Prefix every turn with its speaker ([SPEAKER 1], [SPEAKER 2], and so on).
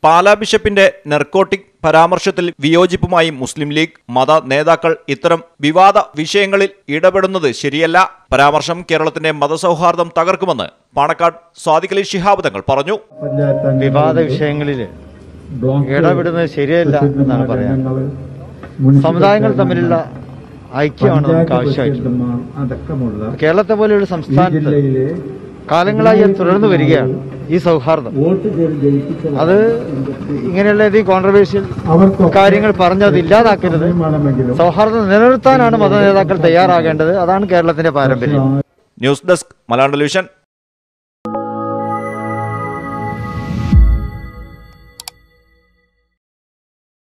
[SPEAKER 1] പാലാ ബിഷപ്പിന്റെ നെർക്കോട്ടിക് പരാമർശത്തിൽ വിയോജിപ്പുമായി മുസ്ലിം ലീഗ് മത നേതാക്കൾ ഇത്തരം വിവാദ വിഷയങ്ങളിൽ ഇടപെടുന്നത് ശരിയല്ല പരാമർശം കേരളത്തിന്റെ മതസൗഹാർദ്ദം തകർക്കുമെന്ന് പാണക്കാട് സ്വാദിഖലി ശിഹാബ് തങ്ങൾ പറഞ്ഞു
[SPEAKER 2] വിവാദ വിഷയങ്ങളിൽ ഇടപെടുന്നത് ശരിയല്ല എന്നാണ് പറയാൻ സമുദായങ്ങൾ തമ്മിലുള്ള ഐക്യമാണ് നമുക്ക് ആവശ്യമായിട്ടുള്ളത് കേരളത്തെ പോലെയുള്ള സംസ്ഥാനത്ത് കാലങ്ങളായി അത് തുടർന്നു വരികയാണ് ഈ സൗഹാർദ്ദം അത് ഇങ്ങനെയുള്ള ഏതെങ്കിലും കോൺട്രവേഴ്ഷ്യൽ കാര്യങ്ങൾ പറഞ്ഞ് അത് ഇല്ലാതാക്കരുത് സൗഹാർദ്ദം നിലനിർത്താനാണ് മത നേതാക്കൾ തയ്യാറാകേണ്ടത് അതാണ് കേരളത്തിന്റെ പാരമ്പര്യം
[SPEAKER 1] ന്യൂസ് ഡെസ്ക് മലയാളം ടെലിവിഷൻ